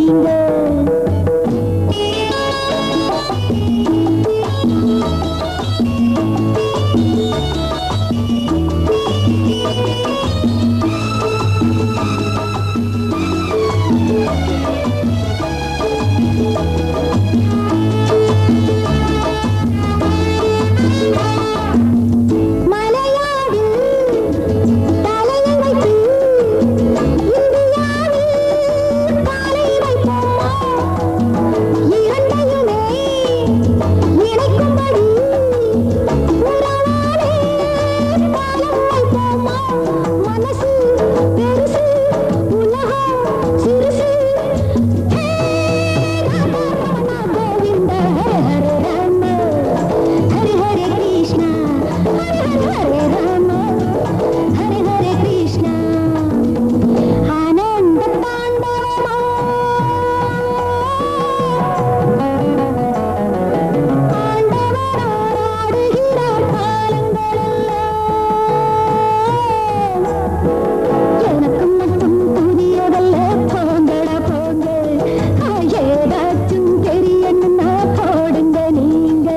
நீங்க மலையாடு தலையை வைத்து இந்தியாவில் காலை வைப்போமா இரண்டையுமே இணைக்கும்படி உறவாலே பாலம் வைப்போமா மனசு பெருசு உலகம் சிறுசு ஹே ராம கோவிந்த ஹரே ராம ஹரே ஹரே கிருஷ்ணா ஹரே ஹரே ராம ஹரே ஹரே கிருஷ்ணா ஆனந்த தாண்டவமா ஆண்டவராடுகிறார் காலங்களெல்லாம் எனக்கு மட்டும் புதியதல்ல போங்கடா போங்க ஏதாச்சும் தெரியணும்னா போடுங்க நீங்க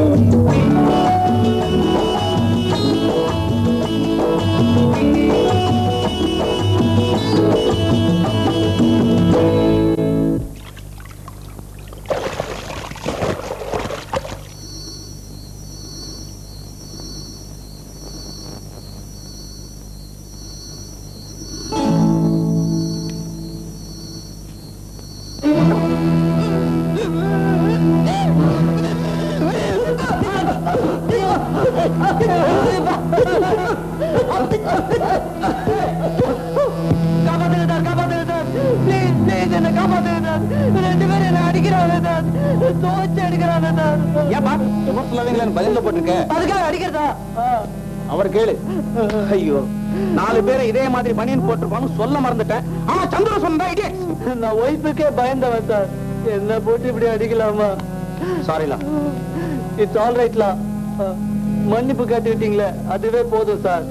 காப்பாத்துங்க சார் காப்பாத்துங்க சார் ப்ளீஸ் ப்ளீஸ் என்ன காப்பாத்துங்க சார் ரெண்டு பேரும் என்ன அடிக்கிறாங்க சார் தோச்சு அடிக்கிறாங்க சார் ஏப்பா சும்மா சொல்லாதீங்களேன்னு பதில போட்டிருக்க அதுக்காக அடிக்கிறதா அவர் கேளு ஐயோ நாலு பேரை இதே மாதிரி பனியன் போட்டிருப்பான்னு சொல்ல மறந்துட்டேன் ஆமா சந்திர சொன்னா இடியட் நான் ஒய்ஃபுக்கே பயந்தவன் சார் என்ன போட்டு இப்படி அடிக்கலாமா சாரிலா இட்ஸ் ஆல் ரைட்லா மன்னிப்பு கேட்டுக்கிட்டீங்களே அதுவே போதும் சார்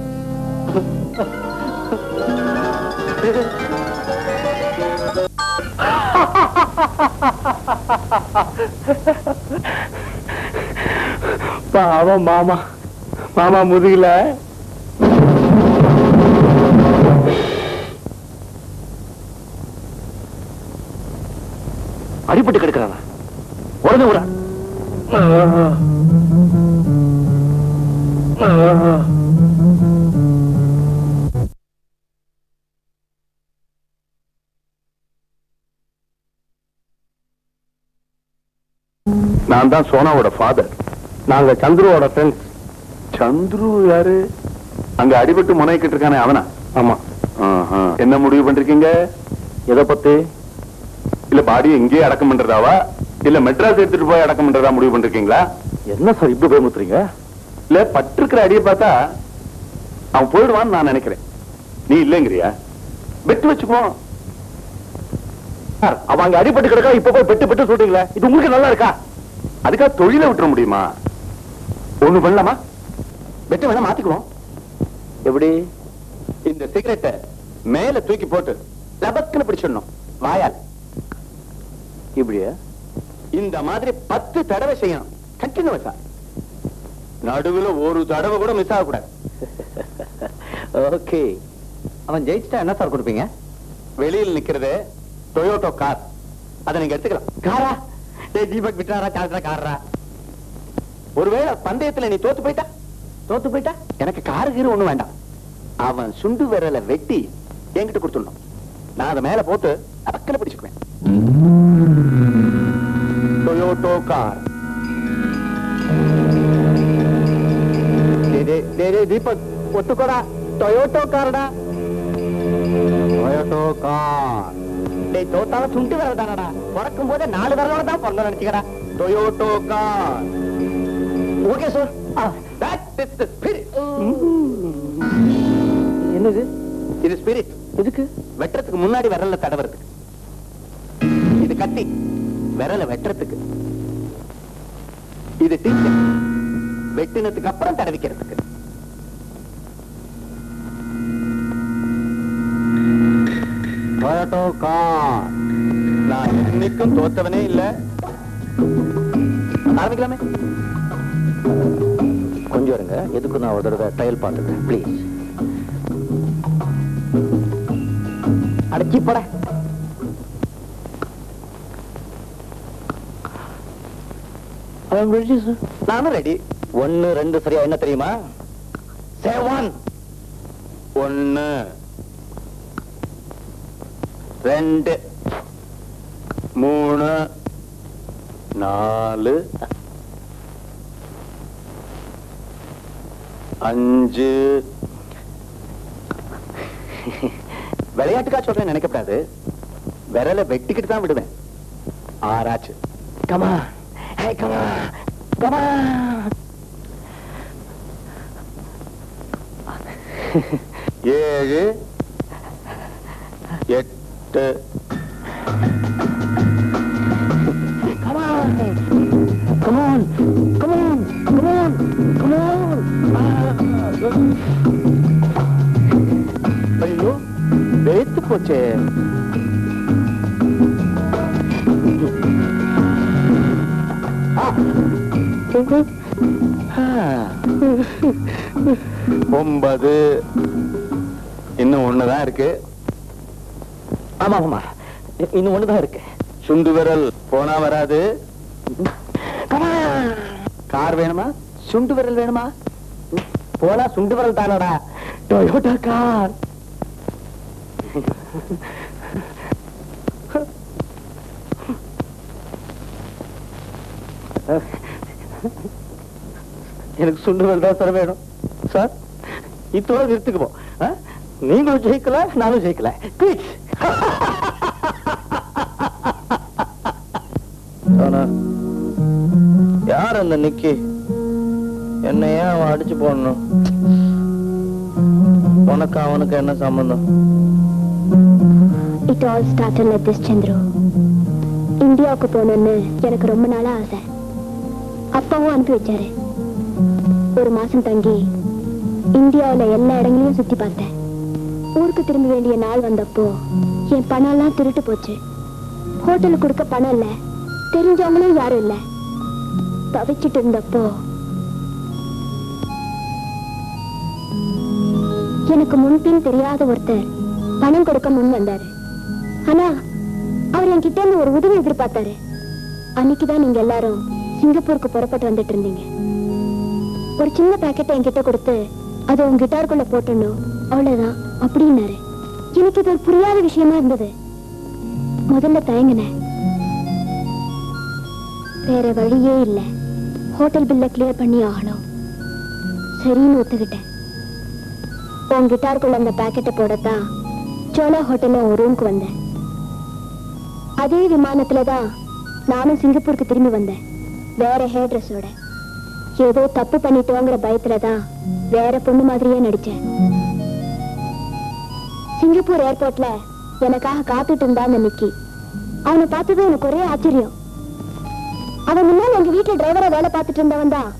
பாவம் மாமா மாமா முதுகில அடிபட்டு கிடக்குறானா உடனே விடா நான் தான் சோனாவோட ஃபாதர் நாங்க சந்துருவோட ஃப்ரெண்ட்ஸ் சந்துரு யாரு அங்க அடிபட்டு முனைக்கிட்டு இருக்கானே அவனா ஆமா என்ன முடிவு பண்றீங்க எதை பத்தி இல்ல பாடியை இங்கேயே அடக்கம் பண்றதாவா இல்ல மெட்ராஸ் எடுத்துட்டு போய் அடக்கம் பண்றதா முடிவு பண்றீங்களா என்ன சார் இப்படி பயமுத்துறீங்க இல்ல பட்டிருக்கிற அடியை பார்த்தா அவன் போயிடுவான்னு நான் நினைக்கிறேன் நீ இல்லைங்கிறியா பெட்டு வச்சுக்குவோம் சார், அவன் அங்க அடிபட்டு கிடக்கா இப்ப போய் பெட்டு பெட்டு சொல்றீங்களே இது உங்களுக்கு நல்லா இருக்கா அதுக்காக தொழிலை விட்டுற முடியுமா ஒண்ணு பண்ணலாமா பெட்டு வேணா மாத்திக்குவோம் எப்படி இந்த சிகரெட்டை மேல தூக்கி போட்டு லபக்குன்னு பிடிச்சிடணும் வாயால் இப்படியா இந்த மாதிரி பத்து தடவை செய்யணும் கண்டினியூஸா நடுவுல ஒரு தடவை கூட மிஸ் ஆகக்கூடாது ஓகே அவன் ஜெயிச்சிட்டா என்ன சார் கொடுப்பீங்க வெளியில் நிக்கிறது டொயோட்டோ கார் அதை நீங்க எடுத்துக்கலாம் காரா டேய் தீபக் விட்டாரா சார்ஜா காரா ஒருவேளை பந்தயத்துல நீ தோத்து போயிட்டா தோத்து போயிட்டா எனக்கு காரு கீரு ஒண்ணும் வேண்டாம் அவன் சுண்டு விரல வெட்டி என்கிட்ட கொடுத்துடணும் நான் அதை மேல போட்டு அக்கல பிடிச்சுக்குவேன் டொயோட்டோ கார் டேய், டேய், டேய், டேய், தீபக் ஒத்துக்கோடா டொயோட்டோ கார்டா டொயோட்டோ கார் டேய் தோத்தால சுண்டு விரல் தானடா பிறக்கும் போதே நாலு விரலோட தான் பிறந்த நினைச்சுக்கடா Toyota car okay sir that is the spirit என்னது இது ஸ்பிரிட் எதுக்கு வெட்டுறதுக்கு முன்னாடி விரல்ல தடவறதுக்கு இது கத்தி விரல வெட்டுறதுக்கு இது டீச்சர் வெட்டினதுக்கு அப்புறம் தடவிக்கிறதுக்கு டொயோட்டோ கார் நான் என்னைக்கும் தோத்தவனே இல்ல ஆரம்பிக்கலாமே கொஞ்சம் இருங்க எதுக்கு நான் ஒரு தடவை ட்ரையல் பார்த்துக்கிறேன் ப்ளீஸ் அடைச்சி பட நானும் ரெடி ஒன்னு ரெண்டு சரியா என்ன தெரியுமா செவன் ஒன்னு ரெண்டு மூணு நாலு அஞ்சு விளையாட்டுக்கா சொல்றேன் நினைக்கப்படாது விரல வெட்டிக்கிட்டு தான் விடுவேன் ஆறாச்சு கமா ஹே கமா கமா ஏழு எட்டு Come on! Come on! Come on! Come on! Come on! ஐயோ வேத்து போச்சே ஒன்பது இன்னும் ஒண்ணுதான் இருக்கு ஆமா ஆமா இன்னும் ஒண்ணுதான் இருக்கு சுண்டு விரல் போனா வராது Come on! கார் வேணுமா சுண்டு விரல் வேணுமா போனா சுண்டு வரல் தானடா டொயோட்டா கார் எனக்கு சுண்டு வரல் தான் சார் வேணும் சார் இத்தோட நிறுத்துக்குவோம் ஆ? நீங்களும் ஜெயிக்கல நானும் ஜெயிக்கல குயிட் யார் அந்த நிக்கி என்ன ஏன் அவன் அடிச்சு போடணும் உனக்கு அவனுக்கு என்ன சம்பந்தம் it all started like this Chandru இந்தியாவுக்கு போகணும்னு எனக்கு ரொம்ப நாளா ஆசை அப்பாவும் அனுப்பி வச்சாரு ஒரு மாசம் தங்கி இந்தியாவுல எல்லா இடங்களையும் சுத்தி பார்த்தேன் ஊருக்கு திரும்ப வேண்டிய நாள் வந்தப்போ என் பணம் எல்லாம் திருட்டு போச்சு ஹோட்டலுக்கு கொடுக்க பணம் இல்ல தெரிஞ்சவங்களும் யாரும் இல்ல தவிச்சிட்டு இருந்தப்போ எனக்கு முன்பின் தெரியாத ஒருத்தர் பணம் கொடுக்க முன் வந்தாரு ஆனா அவர் என்கிட்ட இருந்து ஒரு உதவி எதிர்பார்த்தாரு அன்னைக்குதான் நீங்க எல்லாரும் சிங்கப்பூருக்கு புறப்பட்டு வந்துட்டு இருந்தீங்க ஒரு சின்ன பாக்கெட்டை என்கிட்ட கொடுத்து அதை உங்க கிட்டாருக்குள்ள போட்டணும் அவ்வளவுதான் அப்படின்னாரு எனக்கு இது ஒரு புரியாத விஷயமா இருந்தது முதல்ல தயங்கினேன் வேற வழியே இல்ல ஹோட்டல் பில்ல கிளியர் பண்ணி ஆகணும் சரின்னு ஒத்துக்கிட்டேன் உன் கிட்டாருக்குள்ள அந்த பாக்கெட்டை போடத்தான் சோலா ஹோட்டல்ல ஒரு ரூமுக்கு வந்தேன் அதே விமானத்துல தான் நானும் சிங்கப்பூருக்கு திரும்பி வந்தேன் வேற ஹேர் ட்ரெஸ்ஸோட ஏதோ தப்பு பண்ணிட்டோங்கிற பயத்துல தான் வேற பொண்ணு மாதிரியே நடிச்சேன் சிங்கப்பூர் ஏர்போர்ட்ல எனக்காக காத்துட்டு இருந்தான் அந்த நிக்கி அவனை பார்த்ததும் எனக்கு ஒரே ஆச்சரியம் அவன் முன்னால எங்க வீட்டுல டிரைவரா வேலை பார்த்துட்டு இருந்தவன் தான்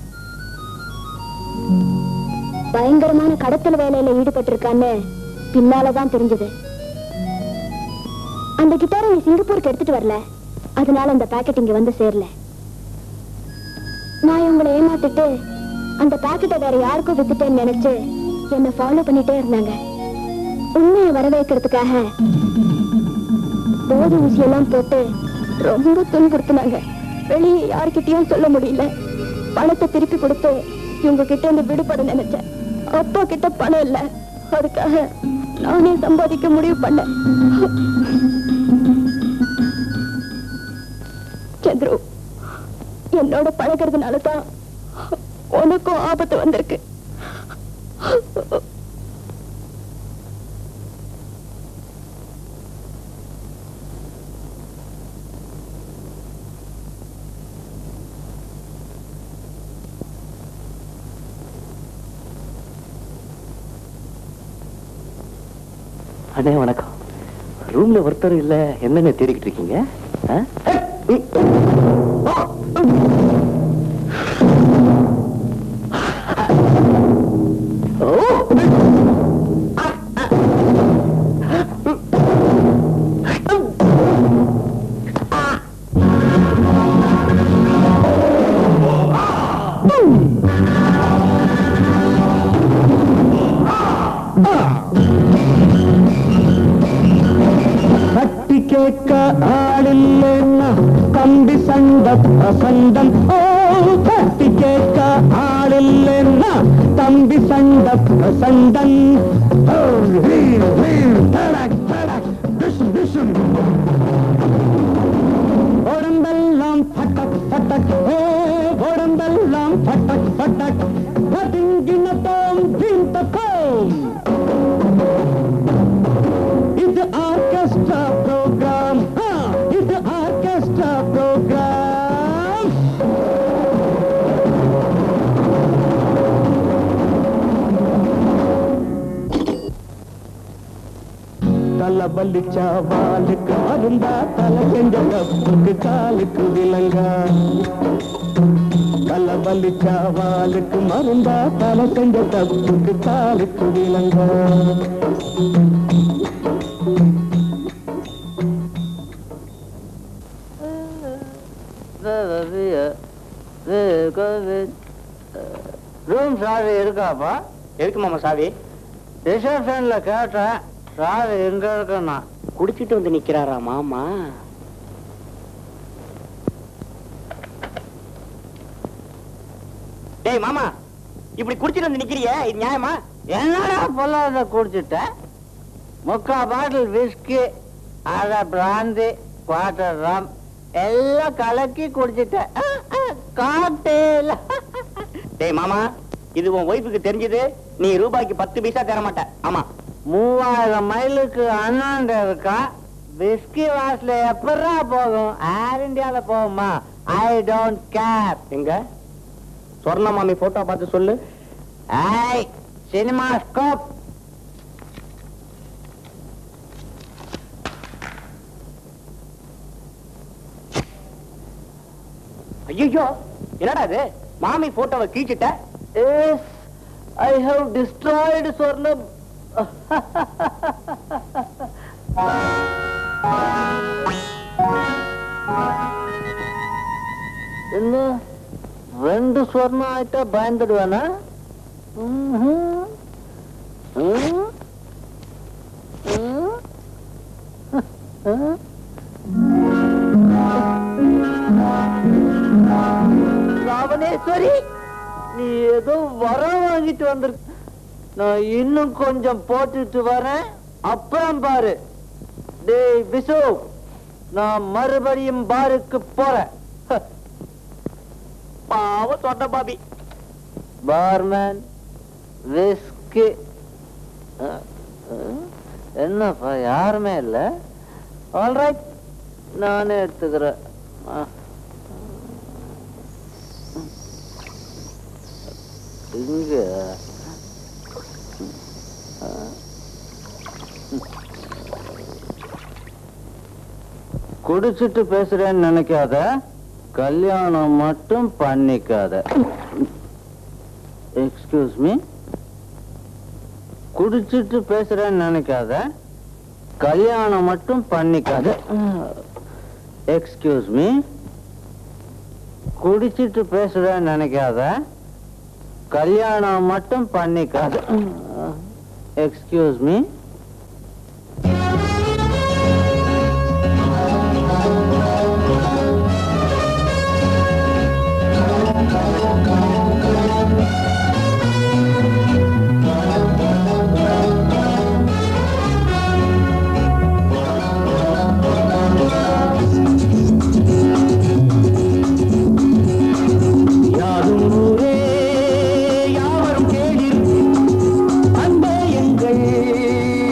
பயங்கரமான கடத்தல் வேலையில ஈடுபட்டிருக்கான்னு பின்னாலதான் தெரிஞ்சது அந்த கிட்டாரை நீ சிங்கப்பூருக்கு எடுத்துட்டு வரல அதனால அந்த பாக்கெட் இங்க வந்து சேரல நான் உங்களை ஏமாத்திட்டு அந்த பாக்கெட்டை வேற யாருக்கும் வித்துட்டேன்னு நினைச்சு என்ன ஃபாலோ பண்ணிட்டே இருந்தாங்க உண்மையை வர வைக்கிறதுக்காக போதை ஊசியெல்லாம் போட்டு ரொம்ப துன்புறுத்துனாங்க வெளியே யார்கிட்டயும் சொல்ல முடியல பணத்தை திருப்பி கொடுத்து இவங்க கிட்ட இருந்து விடுபட நினைச்சேன் அப்பா கிட்ட பணம் இல்ல அதுக்காக நானே சம்பாதிக்க முடிவு பண்ணேன் சந்திரு என்னோட பழகிறதுனால தான் உனக்கும் ஆபத்து வந்திருக்கு அண்ணே வணக்கம் ரூம்ல ஒருத்தர் இல்ல என்னங்க தேடிக்கிட்டு இருக்கீங்க ஆ? ஓ! சண்டம் ஓ தட்டி கேட்க ஆளில்லைன்னா தம்பி சண்ட சண்டன் ஓ, ஹீம், ஹீம், தடக், தடக், டிஷும், டிஷும். உடம்பெல்லாம் பட்டக் பட்டக் ஓ உடம்பெல்லாம் பட்டக் பட்டக் பதுங்கினத்தோம் தீந்தத்தோம் இது ஆர்கெஸ்ட்ரா ப்ரோக்ராம் இது ஆர்கெஸ்ட்ரா ப்ரோக்ராம் தலை பல்லிச்சா வாலுக்கு மருந்தா தலை செஞ்ச தப்புக்கு காலுக்கு விலங்கா தலை பல்லிச்சா வாலுக்கு மருந்தா தலை செஞ்ச தப்புக்கு காலுக்கு விலங்கா ரூம் சாவி இருக்காப்பா எதுக்கு மாமா சாவி ரிசப்ஷன்ல கேட்டேன் சாவி எங்க இருக்குன்னா குடிச்சிட்டு வந்து நிக்கிறாரா மாமா டேய் மாமா இப்படி குடிச்சிட்டு வந்து நிக்கிறியே இது நியாயமா என்னடா பொல்லாத குடிச்சிட்ட முக்கா பாட்டில் விஸ்கி அரை பிராந்தி குவார்டர் ரம் எல்லாம் கலக்கி குடிச்சிட்டேன் காட்டேல டேய் மாமா இது உன் ஒய்ஃபுக்கு தெரிஞ்சது நீ ரூபாய்க்கு பத்து பைசா தர மாட்ட ஆமா மூவாயிரம் மைலுக்கு அண்ணாண்ட இருக்கா விஸ்கி வாசல எப்படா போகும் ஏர் இந்தியால போகுமா ஐ டோன்ட் கேர் எங்க சொர்ண மாமி போட்டோ பார்த்து சொல்லு ஐ சினிமா ஸ்கோப் ஐயோ என்னடா இது மாமி போட்டோவை கீழ்ச்சிட்ட Yes, I have destroyed Swarnab. என்ன ரெண்டு ஸ்வர்ணம் ஆயிட்டா பயந்துடுவானா ம்ஹும். ம். ம். ம். ராவணேஸ்வரி நீ ஏதோ வரம் வாங்கிட்டு வந்திருக்க நான் இன்னும் கொஞ்சம் போட்டுட்டு வரேன் அப்புறம் பாரு டேய் விசு நான் மறுபடியும் பாருக்கு போறேன் பாவம் சொன்ன பாபி பார்மேன் விஸ்கி என்னப்பா யாருமே இல்ல ஆல்ரைட் நானே எடுத்துக்கிறேன் ஆ. இங்க ஆ. குடிச்சிட்டு பேசுறேன்னு நினைக்காத கல்யாணம் மட்டும் பண்ணிக்காத எக்ஸ்கியூஸ் மீ குடிச்சிட்டு பேசுறேன்னு நினைக்காத கல்யாணம் மட்டும் பண்ணிக்காத எக்ஸ்கியூஸ் மீ குடிச்சிட்டு பேசுறேன்னு நினைக்காத கல்யாணம் மட்டும் பண்ணிக்காத எக்ஸ்கியூஸ் மீ யாரும் ஊரே யாவரும் கேளீர் அன்பே எங்கள்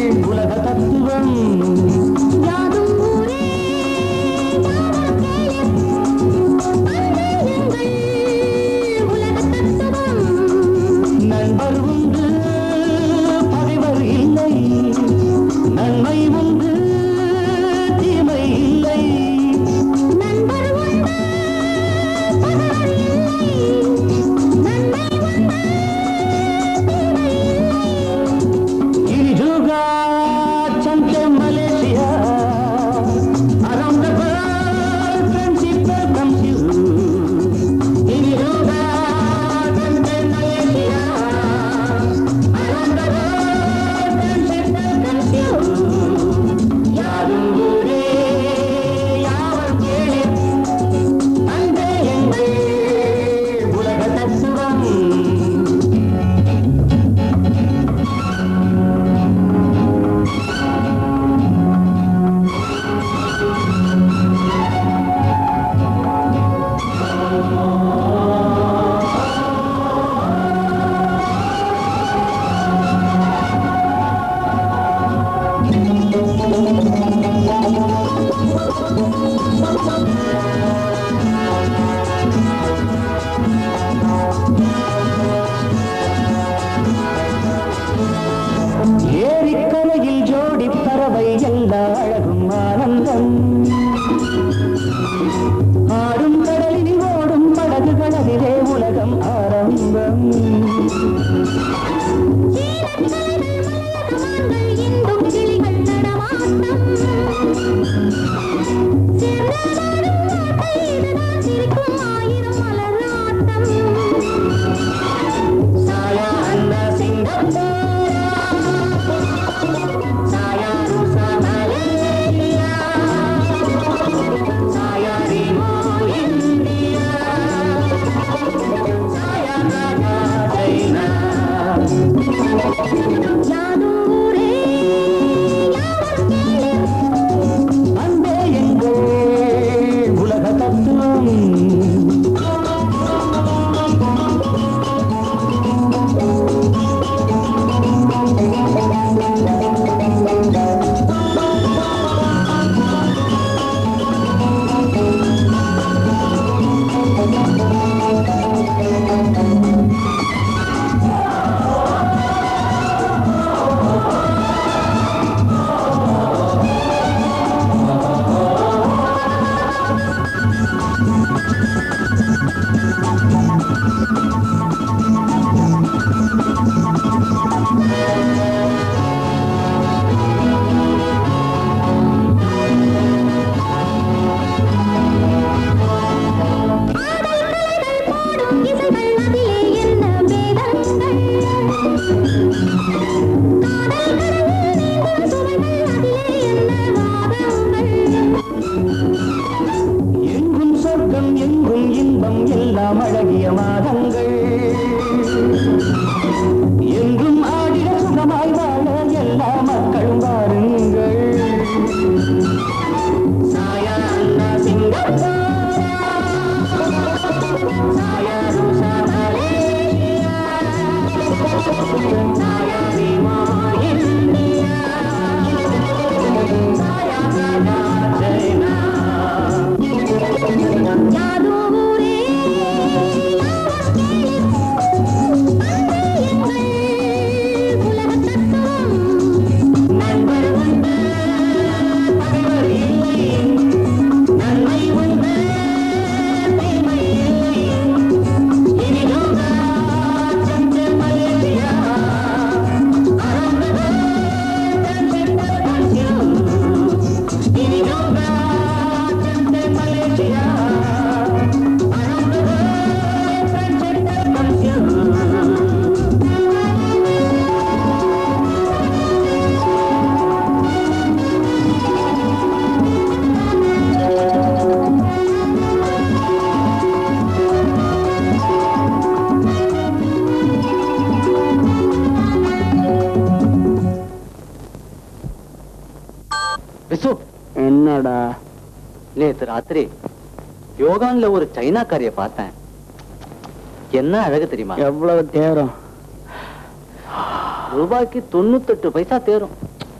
என்னடா நேத்து ராத்திரி யோகான்ல ஒரு சைனாக்காரிய பார்த்தேன் என்ன அழகு தெரியுமா எவ்வளவு தேரும் ரூபாய்க்கு தொண்ணூத்தெட்டு பைசா தேரும்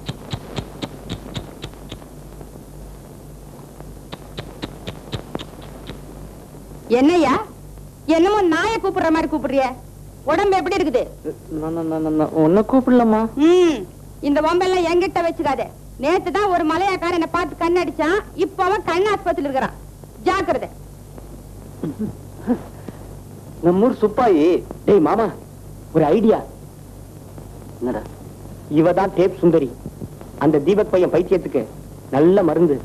என்னய்யா என்னமோ நாயை கூப்பிடுற மாதிரி கூப்பிடுறிய உடம்பு எப்படி இருக்குது உன்னை கூப்பிடலாமா ம் இந்த வம்பெல்லாம் என்கிட்ட வச்சுக்காத நேத்து தான் ஒரு மலையாக்காரன் என்ன பார்த்து கண்ணடிச்சான் இப்ப அவன் கண் ஆஸ்பத்திரியில் இருக்கிறான் ஜாக்கிரதை நம்மூர் சுப்பாயி டேய் மாமா ஒரு ஐடியா என்னடா இவ தான் டேப் சுந்தரி அந்த தீபக் பையன் பைத்தியத்துக்கு நல்ல மருந்து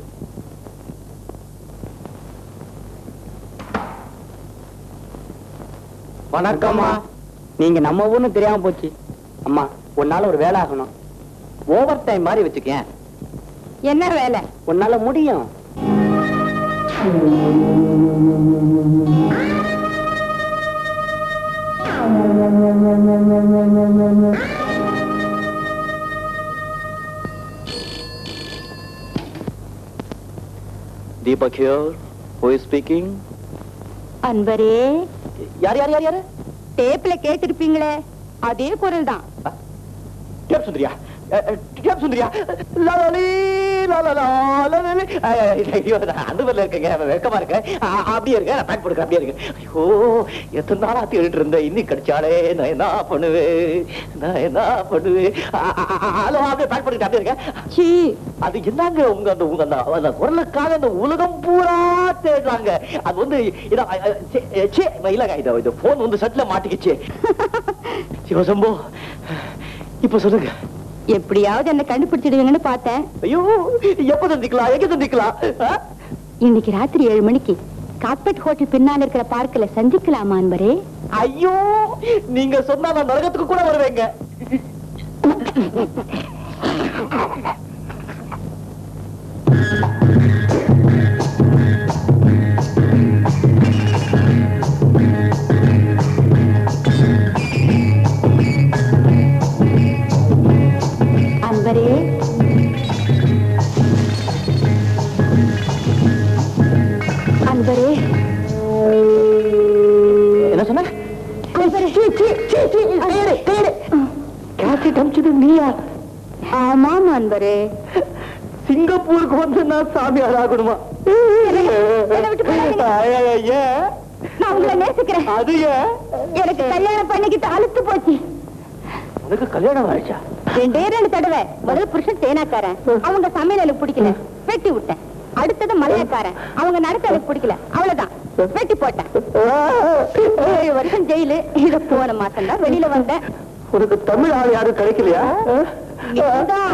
வணக்கம்மா நீங்க நம்ம ஊர்னு தெரியாம போச்சு அம்மா உன்னால ஒரு வேலை ஆகணும் ஓவர் டைம் மாதிரி வச்சுக்கேன் என்ன வேலை உன்னால முடியும் Deepak here who is speaking அன்பரே யார் யார் யார் யாரு டேப்ல கேட்டிருப்பீங்களே அதே குரல் தான் டேப் சுந்தரியா அஹ், அஹ், டேப் சுந்தரியா லாலி, லாலலா, லாலலி. அஹ், ஐயோ, நான் அந்த ஊர்ல இருக்கேங்க வெக்கமா இருக்கேன் அ- அப்படியே இருக்க நான் பேக் போடுறேன் அப்படியே இருக்கு ஐயோ எத்தனை நாளா தேடிட்டு இருந்தேன் இன்னைக்கு கிடைச்சாலே நான் என்ன பண்ணுவேன் நான் என்ன பண்ணுவேன் அ- அ- அ- ஹலோ அப்படியே பேக் பண்ணிட்டு அப்படியே இருக்கேன் சீ அது என்னங்க உங்க அந்த உங்க அந்த அந்த குரலுக்காக அந்த உலகம் பூரா தேடுறாங்க அது வந்து இத அ, அ, சே, அ, சே, இல்லங்க இது இது போன் வந்து சட்டில மாட்டிக்கிச்சு சிவசம்போ இப்ப சொல்லுங்க எப்படியாவது என்ன கண்டுபிடிச்சிடுவீங்கன்னு பார்த்தேன் ஐயோ எப்ப சந்திக்கலாம் எங்க சந்திக்கலாம் ஆ? இன்னைக்கு ராத்திரி ஏழு மணிக்கு கார்பெட் ஹோட்டல் பின்னால இருக்கிற பார்க்ல சந்திக்கலாமா அன்பரே ஐயோ நீங்க சொன்னா நான் நரகத்துக்கு கூட வருவேங்க அன்பரே அன்பரே என்ன சொன்ன அன்பரே கையெடு கையெடு கேசட் அமிச்சது நீயா ஆமாம் அன்பரே சிங்கப்பூருக்கு வந்து நான் சாமியார் ஆகணுமா என்னை விட்டு போகாதீங்க. ஐயா, ஏன் நான் உங்களை நேசிக்கிறேன் அது ஏன் எனக்கு கல்யாணம் பண்ணிக்கிட்டு அழுத்து போச்சு உனக்கு கல்யாணம் ஆயிடுச்சா ரெண்டே ரெண்டு தடவை முதல் புருஷன் தேனாக்காரன் அவங்க சமையல் எனக்கு பிடிக்கல வெட்டி விட்டேன் அடுத்தது மலையக்காரன் அவங்க நடத்த எனக்கு பிடிக்கல அவ்வளவுதான் வெட்டி போட்டேன் ஏழு வருஷம் ஜெயிலு இத போன மாசம் தான் வெளியில வந்தேன் உனக்கு தமிழ் ஆள் யாரும் கிடைக்கலையா இதுதான்.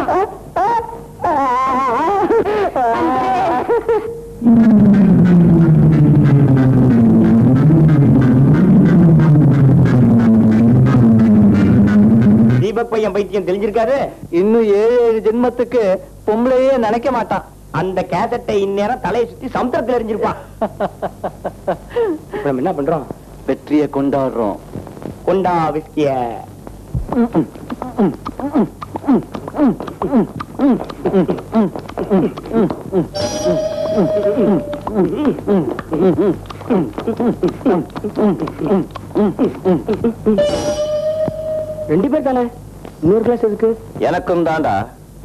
தீபக் பையன் பைத்தியம் தெரிஞ்சிருக்காரு இன்னும் ஏழு ஏழு ஜென்மத்துக்கு பொம்பளையே நினைக்க மாட்டான் அந்த கேசட்டை இந்நேரம் தலையை சுத்தி சமுத்திரத்துல எரிஞ்சிருப்பான் இப்ப நம்ம என்ன பண்றோம் வெற்றியை கொண்டாடுறோம் கொண்டா விஸ்கிய ரெண்டு பேர் தானே இன்னொரு கிளாஸ் எதுக்கு எனக்கும் தாண்டா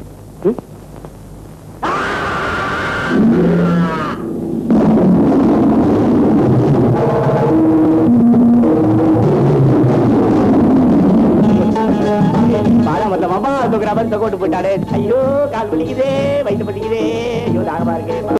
பாலம் வந்த மாமா தூக்குற மாதிரி தொகோட்டு போயிட்டாரு ஐயோ கால் வலிக்குதே வயிற்று வலிக்குதே ஐயோ தாகமா இருக்கு